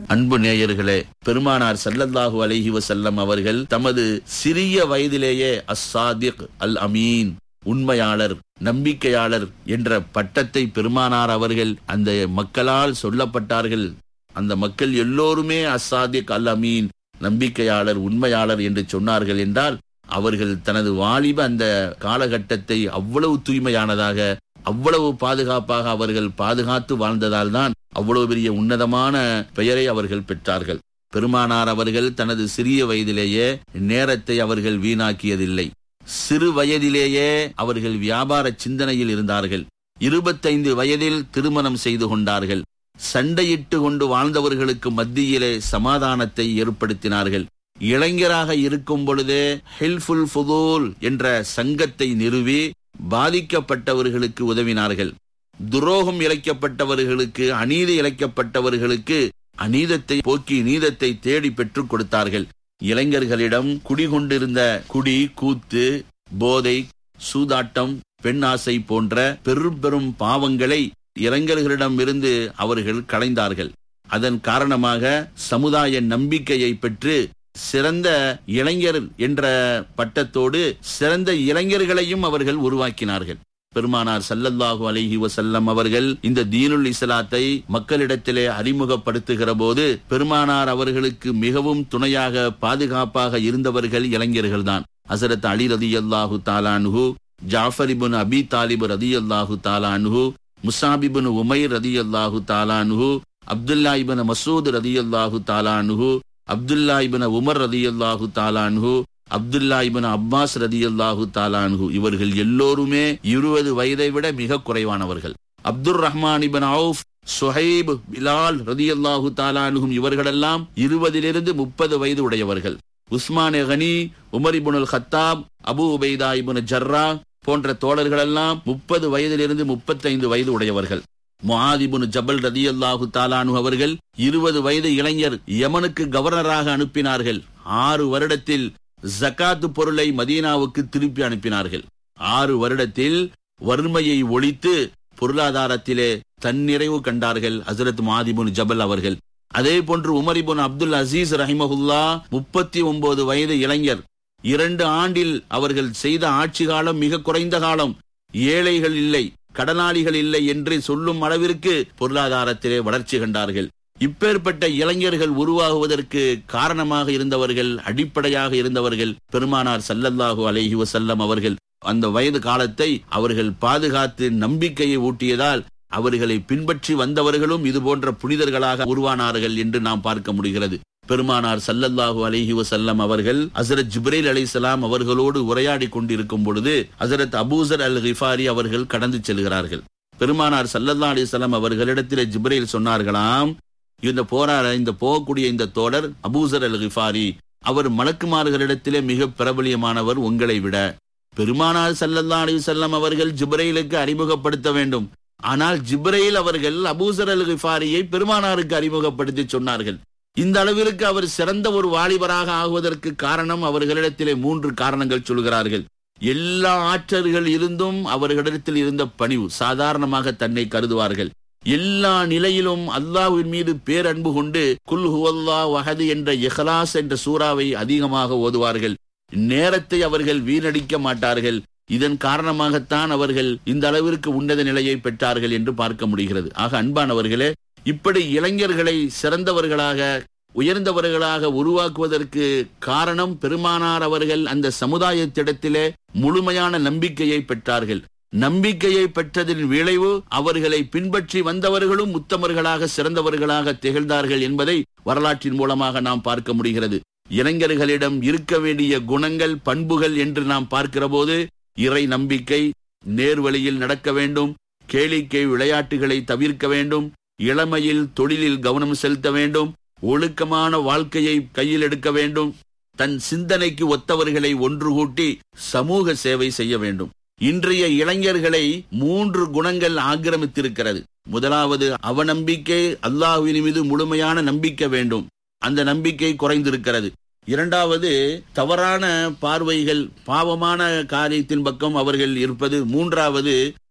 அன்பு நேயர்களே பெருமானார் ஸல்லல்லாஹு அலைஹி வஸல்லம் அவர்கள் தமது சிறிய வயதிலேயே அஸ்ஸாதிக் அல் அமீன் உண்மையாளர் நம்பிக்கையாளர் என்ற பட்டத்தை பெருமானார் அவர்கள் அந்த மக்களால் சொல்லப்பட்டார்கள் அந்த மக்கள் எல்லோருமே அஸ்ஸாதிக் அல் அமீன் நம்பிக்கையாளர் உண்மையாளர் என்று சொன்னார்கள் என்றால் அவர்கள் தனது வாலிப அந்த காலகட்டத்தை அவ்வளவு தூய்மையானதாக அவ்வளவு பாதுகாப்பாக அவர்கள் பாதுகாத்து வாழ்ந்ததால் தான் அவ்வளவு பெரிய உன்னதமான பெயரை அவர்கள் பெற்றார்கள் பெருமானார் அவர்கள் தனது சிறிய வயதிலேயே நேரத்தை அவர்கள் வீணாக்கியதில்லை சிறு வயதிலேயே அவர்கள் வியாபார சிந்தனையில் இருந்தார்கள் இருபத்தைந்து வயதில் திருமணம் செய்து கொண்டார்கள் சண்டையிட்டு கொண்டு வாழ்ந்தவர்களுக்கு மத்தியிலே சமாதானத்தை ஏற்படுத்தினார்கள் இளைஞராக இருக்கும் பொழுதே ஹெல்ஃபுல் ஃபுதூல் என்ற சங்கத்தை நிறுவி பாதிக்கப்பட்டவர்களுக்கு உதவினார்கள் துரோகம் இழைக்கப்பட்டவர்களுக்கு அநீதி இழைக்கப்பட்டவர்களுக்கு அநீதத்தை போக்கி நீதத்தை தேடி பெற்றுக் கொடுத்தார்கள் இளைஞர்களிடம் குடிகொண்டிருந்த குடி கூத்து போதை சூதாட்டம் பெண் ஆசை போன்ற பெரும் பெரும் பாவங்களை இளைஞர்களிடம் இருந்து அவர்கள் களைந்தார்கள் அதன் காரணமாக சமுதாய நம்பிக்கையை பெற்று சிறந்த இளைஞர் என்ற பட்டத்தோடு சிறந்த இளைஞர்களையும் அவர்கள் உருவாக்கினார்கள் பெருமானார் சல்லல்லாஹு அலைஹி வசல்லம் அவர்கள் இந்த தீனுல் இஸ்லாத்தை மக்களிடத்திலே அறிமுகப்படுத்துகிற போது பெருமானார் அவர்களுக்கு மிகவும் துணையாக பாதுகாப்பாக இருந்தவர்கள் இளைஞர்கள்தான் ஹசரத் அலி ரதி அல்லாஹு தாலான்ஹு ஜாஃபர் இபுன் அபி தாலிபு ரதி அல்லாஹு தாலான்ஹு முசாபிபின் உமைர் ரதி அல்லாஹு தாலான்ஹு அப்துல்லா இபன் மசூத் ரதி அல்லாஹு தாலான்ஹு அப்துல்லா இபன் உமர் ரதி அல்லாஹு தாலான்ஹு அப்துல்லா இபன் அப்பாஸ் ரதி அல்லாஹு தாலான்ஹு இவர்கள் எல்லோருமே இருபது வயதை விட மிக குறைவானவர்கள் Abdul Rahman ibn Awf Suhaib Bilal ரதி அல்லாஹு தாலானுகும் இவர்களெல்லாம் இருபதிலிருந்து முப்பது வயது உடையவர்கள் Usman Ghani Umar ibnul Khattab Abu Ubaidah ibn Jarrah போன்ற தோழர்களெல்லாம் முப்பது வயதிலிருந்து முப்பத்தைந்து வயது உடையவர்கள் முஹாதிபுன் ஜபல் ரதி அல்லாஹு தாலானு அவர்கள் இருபது வயது இளைஞர் யமனுக்கு கவர்னராக அனுப்பினார்கள் ஆறு வருடத்தில் ஜக்காத்து பொருளை மதீனாவுக்கு திருப்பி அனுப்பினார்கள் ஆறு வருடத்தில் வறுமையை ஒழித்து பொருளாதாரத்திலே தன்னிறைவு கண்டார்கள் ஹசரத் மாதிபுன் ஜபல் அவர்கள் அதே போன்று உமரிபுன் அப்துல் அசீஸ் ரஹிமஹுல்லா முப்பத்தி ஒன்பது வயது இளைஞர் இரண்டு ஆண்டில் அவர்கள் செய்த ஆட்சி காலம் மிக குறைந்த காலம் ஏழைகள் இல்லை கடனாளிகள் இல்லை என்று சொல்லும் அளவிற்கு பொருளாதாரத்திலே வளர்ச்சி கண்டார்கள் இப்பேற்பட்ட இளைஞர்கள் உருவாகுவதற்கு காரணமாக இருந்தவர்கள் அடிப்படையாக இருந்தவர்கள் பெருமானார் சல்லல்லாஹு அலைஹி வசல்லம் அவர்கள் அந்த வயது காலத்தை அவர்கள் பாதுகாத்து நம்பிக்கையை ஊட்டியதால் அவர்களை பின்பற்றி வந்தவர்களும் இது போன்ற புனிதர்களாக உருவானார்கள் என்று நாம் பார்க்க முடிகிறது பெருமானார் சல்லல்லாஹு அலைஹி வசல்லம் அவர்கள் ஹசரத் ஜிப்ரேல் அலிசலாம் அவர்களோடு உரையாடி கொண்டிருக்கும் பொழுது ஹசரத் அபூசர் அல் கிஃபாரி அவர்கள் கடந்து செல்கிறார்கள் பெருமானார் சல்லல்லா அலிசல்லாம் அவர்களிடத்தில் ஜிப்ரேல் சொன்னார்களாம் இந்த போராட இந்த போகக்கூடிய இந்த தோழர் அபூசர் அல் கிஃபாரி அவர் மலக்குமார்களிடத்திலே மிக பிரபலியமானவர் உங்களை விட பெருமானார் சல்லல்லா அலிசல்லாம் அவர்கள் ஜிப்ரேலுக்கு அறிமுகப்படுத்த வேண்டும் ஆனால் ஜிப்ரேல் அவர்கள் அபூசர் அல் கிஃபாரியை பெருமானாருக்கு அறிமுகப்படுத்தி சொன்னார்கள் இந்த அளவிற்கு அவர் சிறந்த ஒரு வாலிபராக ஆகுவதற்கு காரணம் அவர்களிடத்திலே மூன்று காரணங்கள் சொல்கிறார்கள் எல்லா ஆற்றல்கள் இருந்தும் அவர்களிடத்தில் இருந்த பணிவு சாதாரணமாக தன்னை கருதுவார்கள் எல்லா நிலையிலும் அல்லாஹ்வின் மீது பேரன்பு கொண்டு குல் ஹுவல்லா வஹது என்ற இஹ்லாஸ் என்ற சூறாவை அதிகமாக ஓதுவார்கள் நேரத்தை அவர்கள் வீணடிக்க மாட்டார்கள் இதன் காரணமாகத்தான் அவர்கள் இந்த அளவிற்கு உன்னத நிலையை பெற்றார்கள் என்று பார்க்க முடிகிறது ஆக அன்பானவர்களே இப்படி இளைஞர்களை சிறந்தவர்களாக உயர்ந்தவர்களாக உருவாக்குவதற்கு காரணம் பெருமானார் அவர்கள் அந்த சமுதாயத்திடத்திலே முழுமையான நம்பிக்கையை பெற்றார்கள் நம்பிக்கையை பெற்றதின் விளைவு அவர்களை பின்பற்றி வந்தவர்களும் உத்தமர்களாக சிறந்தவர்களாக திகழ்ந்தார்கள் என்பதை வரலாற்றின் மூலமாக நாம் பார்க்க முடிகிறது இளைஞர்களிடம் இருக்க வேண்டிய குணங்கள் பண்புகள் என்று நாம் பார்க்கிற போது இறை நம்பிக்கை நேர்வழியில் நடக்க வேண்டும் கேளிக்கை விளையாட்டுகளை தவிர்க்க வேண்டும் இளமையில் தொழிலில் கவனம் செலுத்த வேண்டும் ஒழுக்கமான வாழ்க்கையை கையில் எடுக்க வேண்டும் தன் சிந்தனைக்கு ஒத்தவர்களை ஒன்று கூட்டி சமூக சேவை செய்ய வேண்டும் இன்றைய இளைஞர்களை மூன்று குணங்கள் ஆக்கிரமித்திருக்கிறது முதலாவது அவநம்பிக்கை அல்லாஹுவின் மீது முழுமையான நம்பிக்கை வேண்டும் அந்த நம்பிக்கை குறைந்திருக்கிறது இரண்டாவது தவறான பார்வைகள் பாவமான காரியத்தின் பக்கம் அவர்கள் இருப்பது மூன்றாவது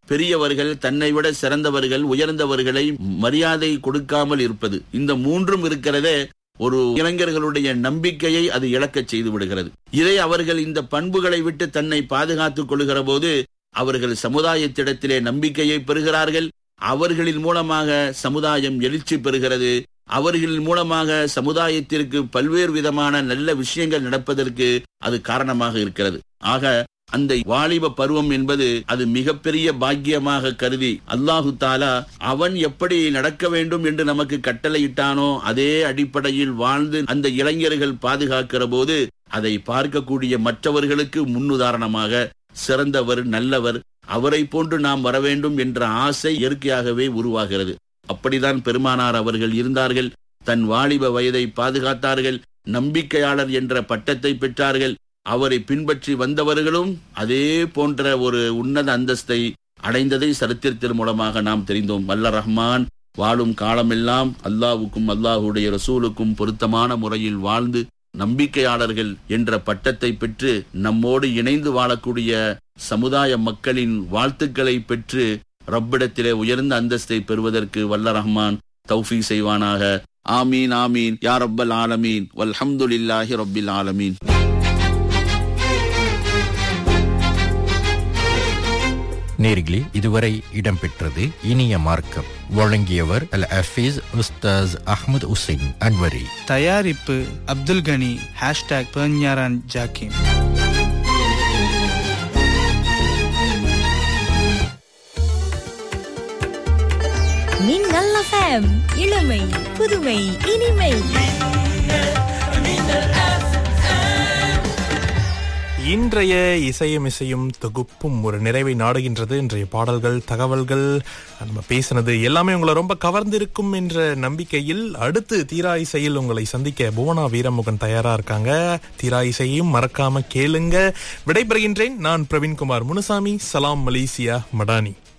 பெரியவர்கள் தன்னை விட சிறந்தவர்கள் உயர்ந்தவர்களை மரியாதை கொடுக்காமல் இருப்பது இந்த மூன்றும் இருக்கிறதே ஒரு இளைஞர்களுடைய நம்பிக்கையை அது இழக்கச் செய்து விடுகிறது இதை அவர்கள் இந்த பண்புகளை விட்டு தன்னை பாதுகாத்துக் கொள்கிற போது அவர்கள் சமுதாயத்திடத்திலே நம்பிக்கையை பெறுகிறார்கள் அவர்களின் மூலமாக சமுதாயம் எழுச்சி பெறுகிறது அவர்களின் மூலமாக சமுதாயத்திற்கு பல்வேறு விதமான நல்ல விஷயங்கள் நடப்பதற்கு அது காரணமாக இருக்கிறது ஆக அந்த வாலிப பருவம் என்பது அது மிகப்பெரிய பாக்கியமாக கருதி அல்லாஹு தாலா அவன் எப்படி நடக்க வேண்டும் என்று நமக்கு கட்டளையிட்டானோ அதே அடிப்படையில் வாழ்ந்து அந்த இளைஞர்கள் பாதுகாக்கிற போது அதை பார்க்கக்கூடிய மற்றவர்களுக்கு முன்னுதாரணமாக சிறந்தவர் நல்லவர் அவரை போன்று நாம் வர வேண்டும் என்ற ஆசை இயற்கையாகவே உருவாகிறது அப்படிதான் பெருமானார் அவர்கள் இருந்தார்கள் தன் வாலிப வயதை பாதுகாத்தார்கள் நம்பிக்கையாளர் என்ற பட்டத்தை பெற்றார்கள் அவரை பின்பற்றி வந்தவர்களும் அதே போன்ற ஒரு உன்னத அந்தஸ்தை அடைந்ததை சரித்திரத்தின் மூலமாக நாம் தெரிந்தோம் வல்ல ரஹ்மான் வாழும் காலமெல்லாம் அல்லாவுக்கும் அல்லாஹுடைய ரசூலுக்கும் பொருத்தமான முறையில் வாழ்ந்து நம்பிக்கையாளர்கள் என்ற பட்டத்தை பெற்று நம்மோடு இணைந்து வாழக்கூடிய சமுதாய மக்களின் வாழ்த்துக்களை பெற்று ரப்பிடத்திலே உயர்ந்த அந்தஸ்தை பெறுவதற்கு வல்ல ரஹ்மான் தௌஃபி செய்வானாக ஆமீன் ஆமீன் யா ரப்பல் ஆலமீன் வல்ஹம்துலில்லாஹி ரப்பில் ஆலமீன் நேர்களே இதுவரை இடம்பெற்றது இனிய மார்க்கம் வழங்கியவர் அல் அஃபீஸ் உஸ்தாஸ் அஹ்மது உசைன் அன்வரி தயாரிப்பு அப்துல் கனி ஹேஷ்டாக் பெர்ஞாரான் ஜாக்கிம் மின்னல் எஃப்எம் இளமை புதுமை இனிமை இன்றைய இசையும் இசையும் தொகுப்பும் ஒரு நிறைவை நாடுகின்றது இன்றைய பாடல்கள் தகவல்கள் நம்ம பேசினது எல்லாமே உங்களை ரொம்ப கவர்ந்திருக்கும் என்ற நம்பிக்கையில் அடுத்து தீரா இசையில் உங்களை சந்திக்க புவனா வீரமுகன் தயாரா இருக்காங்க தீரா இசையும் மறக்காம கேளுங்க விடைபெறுகின்றேன் நான் பிரவீன்குமார் முனுசாமி சலாம் மலேசியா மடானி